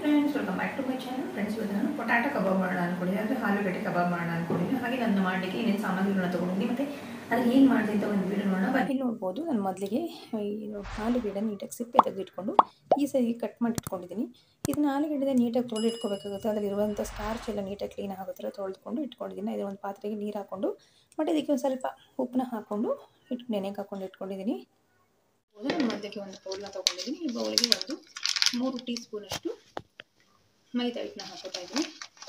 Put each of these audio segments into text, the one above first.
friends welcome back to my channel friends ಇವತ್ತು ನಾನು potato ಕಬಾಬ್ ಮಾಡೋಣ ಅಂದ್ಕೊಂಡಿದ್ದೆ ಅಂದರೆ ಆಲೂಗಡ್ಡೆ ಕಬಾಬ್ ಮಾಡೋಣ ಅಂದ್ಕೊಂಡಿದ್ದೆ ಹಾಗೆ ನಾನು ಮಾಡಲಿಕ್ಕೆ ಏನೇನು ಸಾಮಗ್ರಿಗಳನ್ನ ತೊಗೊಂಡಿದ್ದೀನಿ ಮತ್ತು ಅದಕ್ಕೆ ಏನು ಮಾಡಿದೆ ಅಂತ ಒಂದು ವೀಡಿಯೋ ನೋಡೋಣ ಬನ್ನಿ ಇಲ್ಲಿ ನೋಡ್ಬೋದು ನಾನು ಮೊದಲಿಗೆ ಈ ಆಲೂಗಡ್ಡೆ ನೀಟಾಗಿ ಸಿಪ್ಪೆ ತೆಗೆದಿಟ್ಕೊಂಡು ಈ ಸರಿ ಕಟ್ ಮಾಡಿ ಇಟ್ಕೊಂಡಿದ್ದೀನಿ ಇದನ್ನ ಆಲೂಗಡ್ಡೆ ನೀಟಾಗಿ ತೊಳೆದು ಇಟ್ಕೋಬೇಕಾಗುತ್ತೆ ಅದರಲ್ಲಿರುವಂಥ ಸ್ಟಾರ್ಚ್ ಎಲ್ಲ ನೀಟಾಗಿ ಕ್ಲೀನ್ ಆಗೋ ಥರ ತೊಳೆದುಕೊಂಡು ಇಟ್ಕೊಂಡಿದ್ದೀನಿ ಇದರ ಒಂದು ಪಾತ್ರೆಗೆ ನೀರು ಹಾಕ್ಕೊಂಡು ಮತ್ತು ಇದಕ್ಕೆ ಒಂದು ಸ್ವಲ್ಪ ಉಪ್ಪನ್ನ ಹಾಕ್ಕೊಂಡು ಇಟ್ಟು ನೆನೆಗೆ ಹಾಕ್ಕೊಂಡು ಇಟ್ಕೊಂಡಿದ್ದೀನಿ ನಾನು ಮೊದಲಿಗೆ ಒಂದು ಬೌಲ್ನ ತೊಗೊಂಡಿದ್ದೀನಿ ಈ ಬೌಲಿಗೆ ಒಂದು ಮೂರು ಟೀ ಸ್ಪೂನಷ್ಟು ಮೈದಾ ಹಿಟ್ಟನ್ನ ಹಾಕೋತಾ ಇದ್ದೀನಿ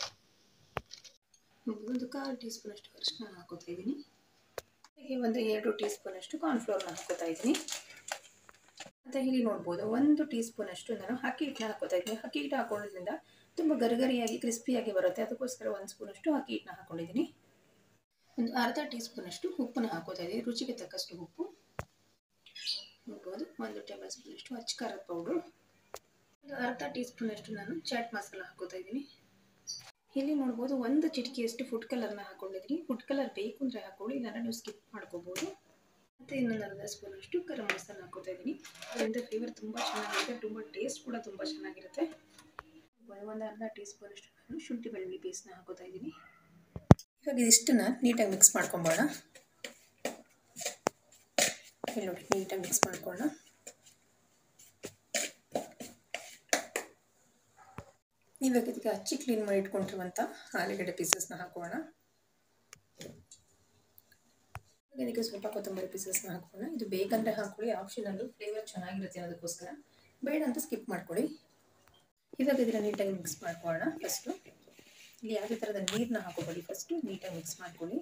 ಒಂದು ಕಾಲು ಟೀ ಸ್ಪೂನಷ್ಟು ಅರಿಶಿನ ಹಾಕೋತಾ ಇದ್ದೀನಿ ಹಾಗೆ ಒಂದು ಎರಡು ಟೀ ಸ್ಪೂನಷ್ಟು ಕಾರ್ನ್ಫ್ಲೋರ್ನ ಹಾಕೋತಾ ಇದ್ದೀನಿ ಮತ್ತು ಇಲ್ಲಿ ನೋಡ್ಬೋದು ಒಂದು ಟೀ ಸ್ಪೂನಷ್ಟು ನಾನು ಅಕ್ಕಿ ಹಿಟ್ಟನ್ನ ಹಾಕೋತಾ ಇದ್ದೀನಿ ಅಕ್ಕಿ ಹಿಟ್ಟು ಹಾಕೊಳ್ಳೋದ್ರಿಂದ ತುಂಬ ಗರಿಗರಿಯಾಗಿ ಕ್ರಿಸ್ಪಿಯಾಗಿ ಬರುತ್ತೆ ಅದಕ್ಕೋಸ್ಕರ ಒಂದು ಸ್ಪೂನಷ್ಟು ಅಕ್ಕಿ ಹಿಟ್ಟನ್ನ ಹಾಕೊಂಡಿದ್ದೀನಿ ಒಂದು ಅರ್ಧ ಟೀ ಸ್ಪೂನಷ್ಟು ಉಪ್ಪನ್ನ ಹಾಕೋತಾ ಇದ್ದೀನಿ ರುಚಿಗೆ ತಕ್ಕಷ್ಟು ಉಪ್ಪು ನೋಡ್ಬೋದು ಒಂದು ಟೇಬಲ್ ಸ್ಪೂನಷ್ಟು ಅಚ್ಚ ಖಾರದ ಪೌಡ್ರು ಒಂದು ಅರ್ಧ ಟೀ ಸ್ಪೂನಷ್ಟು ನಾನು ಚಾಟ್ ಮಸಾಲ ಹಾಕೋತಾ ಇದ್ದೀನಿ ಇಲ್ಲಿ ನೋಡ್ಬೋದು ಒಂದು ಚಿಟಿಕೆಯಷ್ಟು ಫುಡ್ ಕಲರ್ನ ಹಾಕೊಂಡಿದ್ದೀನಿ ಫುಡ್ ಕಲರ್ ಬೇಕು ಅಂದರೆ ಹಾಕೊಳ್ಳಿ ಇಲ್ಲಾಂದ್ರೆ ನೀವು ಸ್ಕಿಪ್ ಮಾಡ್ಕೋಬೋದು ಮತ್ತು ಇನ್ನೊಂದು ಅರ್ಧ ಸ್ಪೂನಷ್ಟು ಗರಂ ಮಸಾಲ ಹಾಕೋತಾ ಇದ್ದೀನಿ ಅದರಿಂದ ಫ್ಲೇವರ್ ತುಂಬ ಚೆನ್ನಾಗಿರುತ್ತೆ ತುಂಬ ಟೇಸ್ಟ್ ಕೂಡ ತುಂಬ ಚೆನ್ನಾಗಿರುತ್ತೆ ಒಂದು ಅರ್ಧ ಟೀ ಸ್ಪೂನಷ್ಟು ನಾನು ಶುಂಠಿ ಬೆಳ್ಳುಳ್ಳಿ ಪೇಸ್ಟ್ನ ಹಾಕೋತಾ ಇದ್ದೀನಿ ಇವಾಗ ಇದಿಷ್ಟನ್ನು ನೀಟಾಗಿ ಮಿಕ್ಸ್ ಮಾಡ್ಕೊಂಬೋಣ ಇಲ್ಲಿ ನೋಡಿ ನೀಟಾಗಿ ಮಿಕ್ಸ್ ಮಾಡ್ಕೊಳ್ಳೋಣ ಇವಾಗ ಇದಕ್ಕೆ ಹಚ್ಚಿ ಕ್ಲೀನ್ ಮಾಡಿ ಇಟ್ಕೊಂಡಿರುವಂಥ ಆಲೂಗಡ್ಡೆ ಪೀಸಸ್ನ ಹಾಕೋಣ ಇದಕ್ಕೆ ಸ್ವಲ್ಪ ಕೊತ್ತಂಬರಿ ಪೀಸಸ್ನ ಹಾಕೋಣ ಇದು ಬೇಕಂದರೆ ಹಾಕೊಳ್ಳಿ ಆಪ್ಷನಲ್ಲು ಫ್ಲೇವರ್ ಚೆನ್ನಾಗಿರುತ್ತೆ ಅನ್ನೋದಕ್ಕೋಸ್ಕರ ಬೇಡ ಅಂತ ಸ್ಕಿಪ್ ಮಾಡ್ಕೊಳ್ಳಿ ಇವಾಗ ಇದನ್ನು ನೀಟಾಗಿ ಮಿಕ್ಸ್ ಮಾಡ್ಕೊಳ್ಳೋಣ ಫಸ್ಟು ಇಲ್ಲಿ ಯಾವುದೇ ಥರದ ನೀರನ್ನ ಹಾಕೋಬೇಡಿ ಫಸ್ಟು ನೀಟಾಗಿ ಮಿಕ್ಸ್ ಮಾಡ್ಕೊಳ್ಳಿ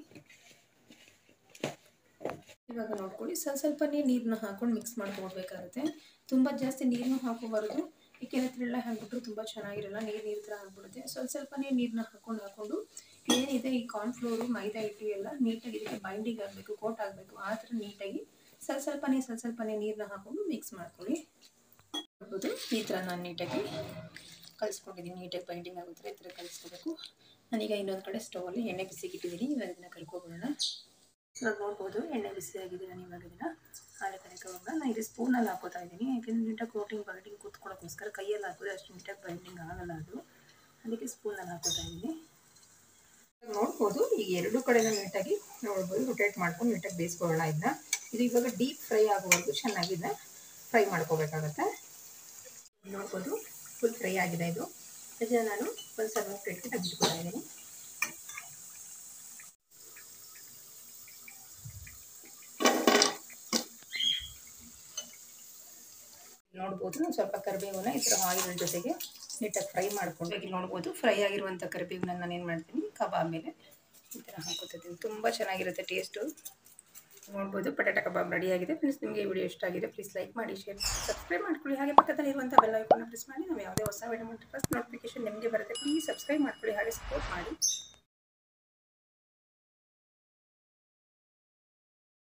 ಇವಾಗ ನೋಡ್ಕೊಳ್ಳಿ ಸ್ವಲ್ಪ ಸ್ವಲ್ಪನೇ ನೀರನ್ನ ಹಾಕೊಂಡು ಮಿಕ್ಸ್ ಮಾಡ್ಕೊಳ್ಬೇಕಾಗುತ್ತೆ ತುಂಬ ಜಾಸ್ತಿ ನೀರನ್ನು ಹಾಕೋಬಾರ್ದು ಏಕೆಂದರೆ ತಿಳ್ಳ ಹಾಕ್ಬಿಟ್ರು ತುಂಬ ಚೆನ್ನಾಗಿರಲ್ಲ ನೀರು ನೀರು ಥರ ಆಗ್ಬಿಡುತ್ತೆ ಸ್ವಲ್ಪ ಸ್ವಲ್ಪನೇ ನೀರನ್ನ ಹಾಕೊಂಡು ಹಾಕೊಂಡು ಏನಿದೆ ಈ ಕಾರ್ನ್ಫ್ಲೋರು ಮೈದಾ ಹಿಟ್ಟು ಎಲ್ಲ ನೀಟಾಗಿ ಇದಕ್ಕೆ ಬೈಂಡಿಂಗ್ ಆಗಬೇಕು ಕೋಟ್ ಆಗಬೇಕು ಆ ಥರ ನೀಟಾಗಿ ಸ್ವಲ್ಪ ಸ್ವಲ್ಪನೇ ಸ್ವಲ್ಪ ಸ್ವಲ್ಪನೇ ನೀರನ್ನ ಹಾಕೊಂಡು ಮಿಕ್ಸ್ ಮಾಡ್ಕೊಳ್ಳಿ ನೋಡ್ಬೋದು ಈ ಥರ ನಾನು ನೀಟಾಗಿ ಕಲಿಸ್ಕೊಂಡಿದ್ದೀನಿ ನೀಟಾಗಿ ಬೈಂಡಿಂಗ್ ಆಗೋ ಥರ ಈ ಥರ ಕಲಿಸ್ಕೋಬೇಕು ನಾನೀಗ ಇನ್ನೊಂದು ಕಡೆ ಸ್ಟವಲ್ಲಿ ಎಣ್ಣೆ ಬಿಸಿಗೆ ಇಟ್ಟಿದ್ದೀನಿ ಇವಾಗ ಇದನ್ನು ಕರ್ಕೊಬಿಡೋಣ ಇವಾಗ ನೋಡ್ಬೋದು ಎಣ್ಣೆ ಬಿಸಿ ಆಗಿದೆ ನಾನು ಇವಾಗ ಇದನ್ನು ಆಲೂಗಡ್ಡೆ ಕಬಾಬ್ನ ನಾನು ಇದು ಸ್ಪೂನಲ್ಲಿ ಹಾಕೋತಾ ಇದ್ದೀನಿ ಯಾಕೆಂದರೆ ನೀಟಾಗಿ ಪ್ರೋಟೀನ್ ಬೈಂಡಿಂಗ್ ಕೂತ್ಕೊಳ್ಳೋಕ್ಕೋಸ್ಕರ ಕೈಯಲ್ಲಿ ಹಾಕಿದ್ರೆ ಅಷ್ಟು ನೀಟಾಗಿ ಬೈಂಡಿಂಗ್ ಆಗಲ್ಲ ಅದು ಅದಕ್ಕೆ ಸ್ಪೂನಲ್ಲಿ ಹಾಕೋತಾ ಇದ್ದೀನಿ ನೋಡ್ಬೋದು ಈ ಎರಡು ಕಡೆನೂ ನೀಟಾಗಿ ನೋಡ್ಬೋದು ರೊಟೇಟ್ ಮಾಡ್ಕೊಂಡು ನೀಟಾಗಿ ಬೇಯಿಸ್ಕೊಳ್ಳೋಣ ಇದನ್ನ ಇದು ಇವಾಗ ಡೀಪ್ ಫ್ರೈ ಆಗೋವರೆಗೂ ಚೆನ್ನಾಗಿದೆ ಫ್ರೈ ಮಾಡ್ಕೋಬೇಕಾಗತ್ತೆ ನೋಡ್ಬೋದು ಫುಲ್ ಫ್ರೈ ಆಗಿದೆ ಇದು ಇದನ್ನು ನಾನು ಒಂದು ಸರ್ವ ಪ್ಲೇಟ್ಗೆ ತೆಗೆದುಕೊಳ್ತಾ ಇದ್ದೀನಿ ನೋಡ್ಬೋದು ಸ್ವಲ್ಪ ಕರಿಬೇವನ್ನ ಈ ಥರ ಆಯಿಲ್ ಜೊತೆಗೆ ನೀಟಾಗಿ ಫ್ರೈ ಮಾಡ್ಕೊಂಡು ಇಲ್ಲಿ ನೋಡ್ಬೋದು ಫ್ರೈ ಆಗಿರುವಂಥ ಕರಿಬೇವನ್ನ ನಾನು ಏನು ಮಾಡ್ತೀನಿ ಕಬಾಬ್ ಮೇಲೆ ಈ ಥರ ಹಾಕೋತಿದ್ದೀನಿ ತುಂಬ ಚೆನ್ನಾಗಿರುತ್ತೆ ಟೇಸ್ಟು ನೋಡ್ಬೋದು ಪಟಾಟ ಕಬಾಬ್ ರೆಡಿಯಾಗಿದೆ ಪ್ಲೀಸ್ ನಿಮಗೆ ಈ ವಿಡಿಯೋ ಇಷ್ಟ ಆಗಿದೆ ಪ್ಲೀಸ್ ಲೈಕ್ ಮಾಡಿ ಶೇರ್ ಸಬ್ಸ್ಕ್ರೈಬ್ ಮಾಡ್ಕೊಳ್ಳಿ ಹಾಗೆ ಪಕ್ಕದಲ್ಲಿ ಇರುವಂಥ ಬೆಲ್ ಐಕಾನ್ನ ಪ್ರೆಸ್ ಮಾಡಿ ನಾವು ಯಾವುದೇ ಹೊಸ ವಿಡಿಯೋ ಮಾಡಿ ಫಸ್ಟ್ ನೋಟಿಫಿಕೇಶನ್ ನಿಮಗೆ ಬರುತ್ತೆ ಪ್ಲೀಸ್ ಸಬ್ಸ್ಕ್ರೈಬ್ ಮಾಡ್ಕೊಳ್ಳಿ ಹಾಗೆ ಸಪೋರ್ಟ್ ಮಾಡಿ